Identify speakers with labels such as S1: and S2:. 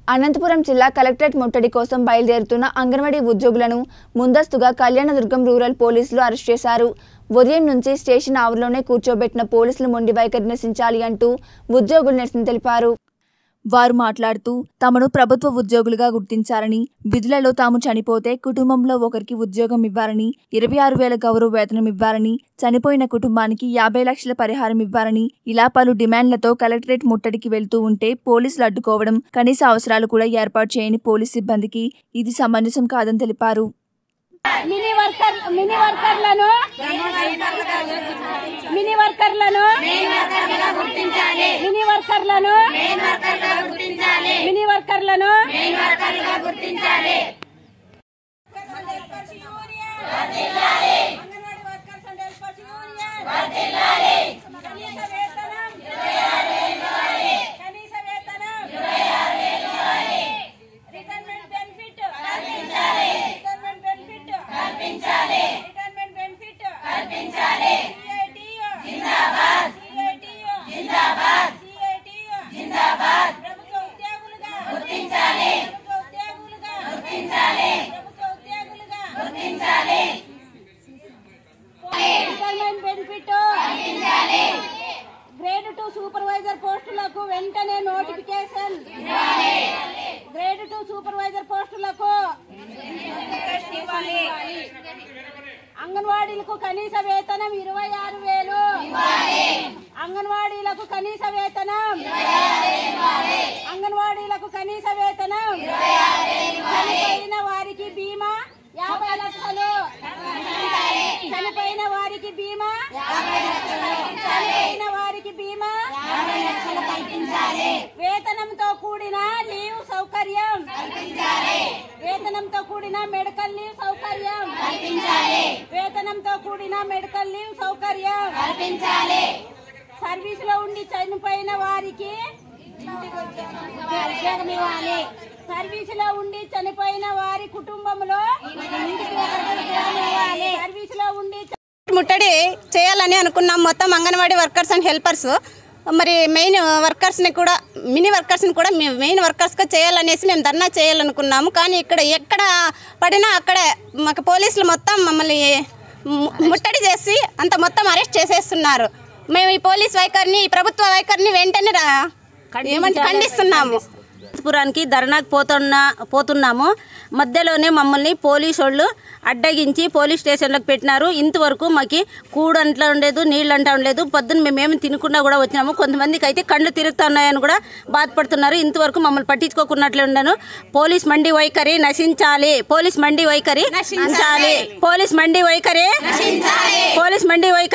S1: అనంతపురం జిల్లా కలెక్టరేట్ ముట్టడి కోసం బయలుదేరుతున్న అంగన్వాడీ ఉద్యోగులను ముందస్తుగా కళ్యాణదుర్గం రూరల్ పోలీసులు అరెస్ట్ చేశారు ఉదయం నుంచి స్టేషన్ ఆవరణలోనే కూర్చోబెట్టిన పోలీసులు మొండి వైఖరి నిరసించాలి అంటూ ఉద్యోగులు నిరసన తెలిపారు వారు మాట్లాడుతూ తమను ప్రభుత్వ ఉద్యోగులుగా గుర్తించారని విధులలో తాము చనిపోతే కుటుంబంలో ఒకరికి ఉద్యోగం ఇవ్వాలని ఇరవై ఆరు వేల గౌరవ వేతనం ఇవ్వాలని చనిపోయిన కుటుంబానికి యాభై లక్షల పరిహారం ఇవ్వాలని ఇలా పలు డిమాండ్లతో కలెక్టరేట్ ముట్టడికి వెళ్తూ ఉంటే పోలీసులు అడ్డుకోవడం కనీస అవసరాలు కూడా ఏర్పాటు చేయని పోలీస్ సిబ్బందికి ఇది సమంజసం కాదని తెలిపారు
S2: మినీ వర్కర్ మినీ వర్కర్లను మినీ వర్కర్లను మినీ వర్కర్లను మినీ వర్కర్లను రిటైర్మెంట్ బెనిఫిట్ కల్పించాలి రిటైర్మెంట్ బెనిఫిట్ కల్పించాలి రిటైర్మెంట్ బెనిఫిట్ కల్పించాలి సిఐటియు జిందాబాద్ సిఐటియు జిందాబాద్ సిఐటియు జిందాబాద్ ప్రభుత్వ ఉద్యోగులుగా గుర్తించాలి ప్రభుత్వ ఉద్యోగులుగా గుర్తించాలి ప్రభుత్వ ఉద్యోగులుగా గుర్తించాలి రిటైర్మెంట్ బెనిఫిట్ కల్పించాలి గ్రేడ్ టూ సూపర్వైజర్ పోస్టులకు వెంటనే నోటిఫికేషన్ గ్రేడ్ టూ సూపర్వైజర్ పోస్టులకు అంగన్వాడీలకు కనీస వేతనం ఇరవై ఆరు వేలు అంగన్వాడీలకు కనీస వేతనం అంగన్వాడీలకు కనీస వేతనం చనిపోయిన వారికి బీమా యాభై లక్షలు చనిపోయిన వారికి బీమా చనిపోయిన వారికి బీమా వేతనంతో కూడిన లీవ్ సౌకర్యం వేతనంతో కూడిన మెడికల్ లీవ్ సౌకర్యం వేతనంతో కూడిన మెడికల్ లీవ్ సౌకర్యం సర్వీస్ లో ఉండి చనిపోయిన వారికి ఉద్యోగం ఇవ్వాలి సర్వీస్ లో ఉండి చనిపోయిన వారి కుటుంబంలో సర్వీస్ లో ఉండి
S3: ముట్టడి చేయాలని అనుకున్నాం మొత్తం అంగన్వాడీ వర్కర్స్ అండ్ హెల్పర్స్ మరి మెయిన్ వర్కర్స్ని కూడా మినీ వర్కర్స్ని కూడా మే- మెయిన్ వర్కర్స్గా చేయాలనేసి మేము ధర్నా చేయాలనుకున్నాము కానీ ఇక్కడ ఎక్కడ పడినా అక్కడే మాకు పోలీసులు మొత్తం మమ్మల్ని ము- ముట్టడి చేసి అంత మొత్తం అరెస్ట్ చేసేస్తున్నారు మేము ఈ పోలీస్ వైఖరిని ఈ ప్రభుత్వ వైఖరిని వెంటనే రా- ఏమంటే ఖండిస్తున్నాము
S4: పురానికి ధర్నాకు పోతున్నా పోతున్నాము మధ్యలోనే మమ్మల్ని పోలీసు వాళ్ళు అడ్డగించి పోలీస్ స్టేషన్లకు పెట్టినారు ఇంతవరకు మాకు కూడు అంట్లా ఉండలేదు నీళ్ళు అంటా ఉండలేదు పొద్దున్న మేమేమి తినకుండా కూడా వచ్చినాము కొంతమందికి అయితే కళ్ళు తిరుగుతున్నాయని కూడా బాధపడుతున్నారు ఇంతవరకు మమ్మల్ని పట్టించుకోకున్నట్లు ఉండను పోలీస్ మండి వైఖరి నశించాలి పోలీస్ మండి వైఖరి నశించాలి పోలీస్ మండి వైఖరి పోలీస్ మండి వైఖరి